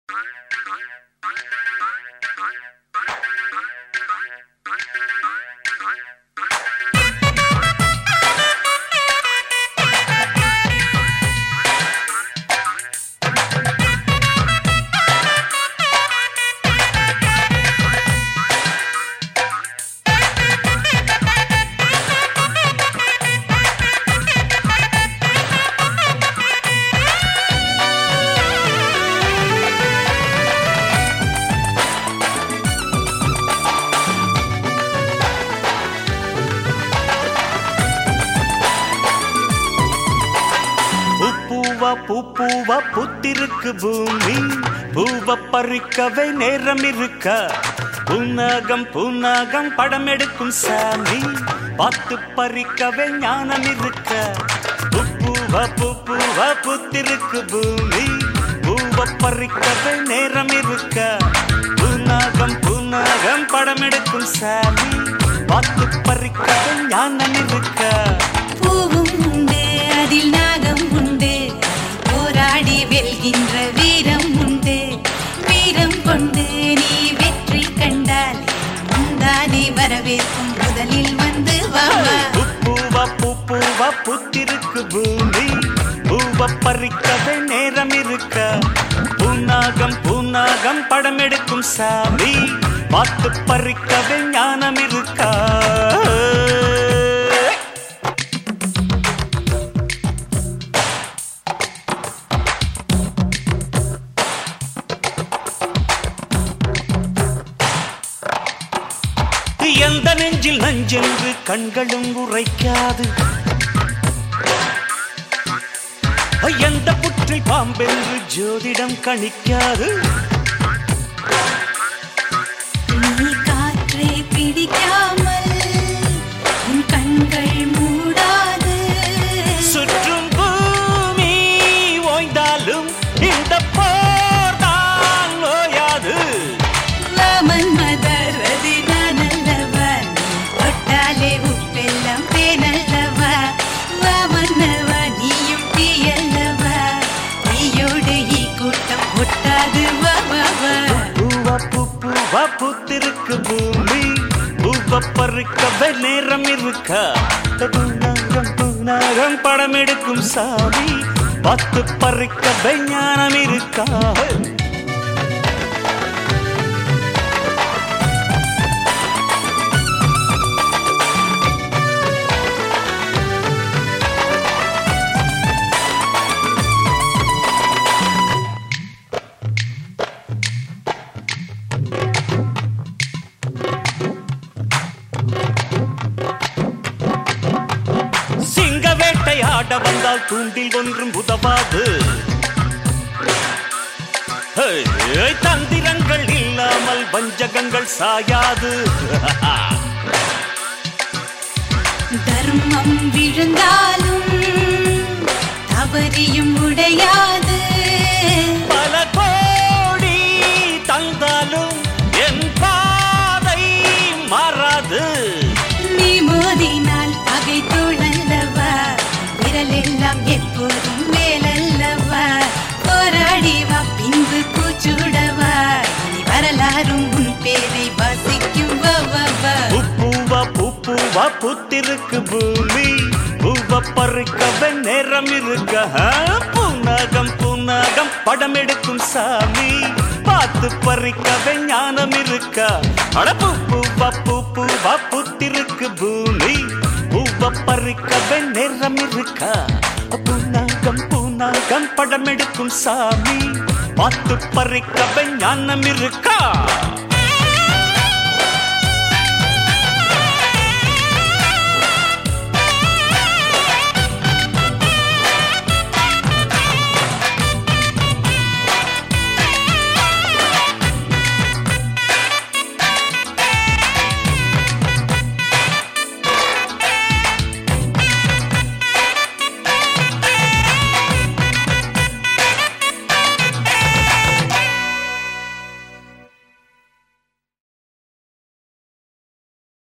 பூவா பூ பூவா புத்திருக்கு பூமி பூவ பறிக்கவே நேரம் இருக்க புன்னாகம் புன்னாகம் படம் எடுக்கும் சாமி பார்த்து பறிக்கவே ஞானம் இருக்க பூ பூவா பூ பூவா புத்திருக்கு பூமி பூவ பறிக்கவே நேரம் இருக்க புன்னாகம் புன்னாகம் படம் எடுக்கும் சாமி பார்த்து பறிக்கவே ஞானம் இருக்க பூவும் உண்டு அதில் நாகம் உண்டு போராடி வெல்கின்ற வீரம் உண்டு வீரம் கொண்டு நீ வெற்றி கண்டால் முந்தானே வரவேற்கும் முதலில் வந்து வாவா பூவா பூ பூவா புத்திருக்கு பூமி பூவ பறிக்கவே நேரம் இருக்க பூநாகம் பூநாகம் படம் எடுக்கும் சாமி பார்த்து பறிக்கவே ஞானம் இருக்கா எந்த நெஞ்சில் நஞ்சென்று கண்களும் உரைக்காது எந்த புற்றில் பாம்பென்று ஜோதிடம் கணிக்காது நீ காற்றை பிடிக்காமல் உன் கண்கள் மூடாது சுற்றும் பூமி ஓய்ந்தாலும் இந்த போர்தான் ஓயாது வாமன் மதரதி நான் அல்லவா தொட்டாலே உப்பெல்லாம் தேனல்லவா வாமன்னவா நீயும் தீயல்லவா தீயோடு ஈ கூட்டம் ஒட்டாது வா வா வா பூவா பூ பூவா பூத்திருக்கு பூமி பூவ பறிக்கவே நேரம் இருக்கா பூநாகம் பூநாகம் படம் எடுக்கும் சாமி பத்து பறிக்கவே ஞானம் இருக்கா சிங்க வேட்டையாட வந்தால் தூண்டில் ஒன்றும் உதவாது ஹே, தந்திரங்கள் இல்லாமல் வஞ்சகங்கள் சாயாது தர்மம் விழுந்தாலும் தவறியும் உடையாது பல கோடி தந்தாலும் என் பாதை மாறாது நீ மோதினால் பகை தோழல்லவா விரல் எல்லாம் எப்போதும் மேலல்லவா போராடி வா பின்பு கூச்சுடவா இனி வரலாறும் உன் பேரை வாசிக்கும் வா வா வா பூ பூவா பூ பூவா பூத்திருக்கு பூமி பூவ பறிக்கவே நேரம் இருக்க ஆ, பூநாகம் பூநாகம் படம் எடுக்கும் சாமி பார்த்து பறிக்கவே ஞானம் இருக்க அட பூ பூவா பூ பூவா பூத்திருக்கு பூமி பூவ பறிக்கவே நேரம் இருக்க பூநாகம் பூநாகம் படம் எடுக்கும் சாமி பார்த்து பறிக்கவே ஞானம் இருக்கா